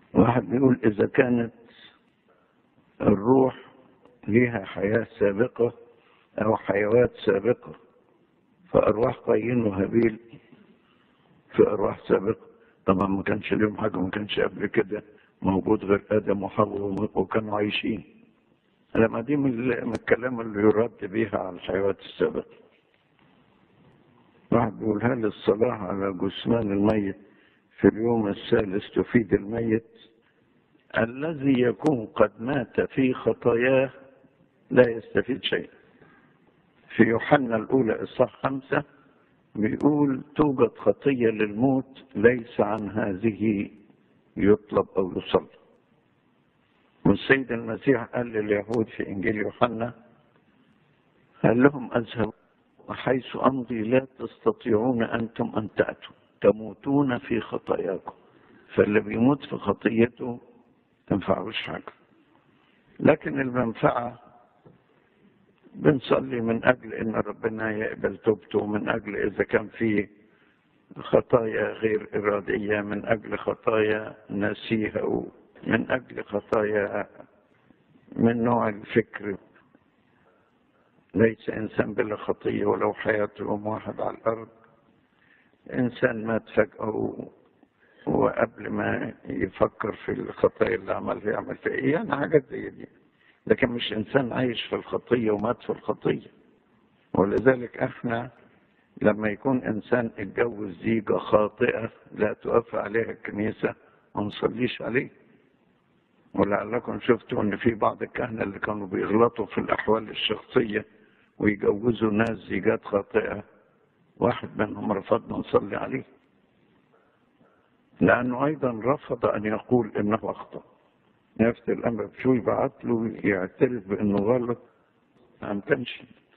واحد بيقول إذا كانت الروح لها حياة سابقة أو حيوات سابقة فأرواح قايين وهابيل في أرواح سابقة طبعا ما كانش لهم حاجة ما كانش قبل كده موجود غير آدم وحواء وكانوا عايشين لما دي من الكلام اللي يرد بيها على الحيوات السابقة واحد بيقول هل الصلاة على جثمان الميت في اليوم الثالث تفيد الميت الذي يكون قد مات في خطاياه لا يستفيد شيء في يوحنا الأولى إصحاح خمسة بيقول توجد خطية للموت ليس عن هذه يطلب أو يصلى والسيد المسيح قال لليهود في إنجيل يوحنا قال لهم أذهب حيث أمضي لا تستطيعون أنتم أن تأتوا تموتون في خطاياكم فاللي بيموت في خطيته تنفعوش حاجة لكن المنفعة بنصلي من أجل إن ربنا يقبل توبته من أجل إذا كان في خطايا غير إرادية من أجل خطايا نسيها من أجل خطايا من نوع الفكر ليس إنسان بلا خطية ولو حياة يوم واحد على الأرض إنسان مات فجأة وقبل ما يفكر في الخطايا اللي عملها يعمل فيها إيه يعني حاجات زي دي لكن مش إنسان عايش في الخطية ومات في الخطية ولذلك إحنا لما يكون إنسان اتجوز زيجة خاطئة لا توافق عليها الكنيسة ما نصليش عليه ولعلكم شفتوا ان في بعض الكهنه اللي كانوا بيغلطوا في الاحوال الشخصيه ويجوزوا ناس زيجات خاطئه واحد منهم رفضنا نصلي عليه لانه ايضا رفض ان يقول انه اخطا نفس الامر بشوي بعت له يعترف بانه غلط ما امكنش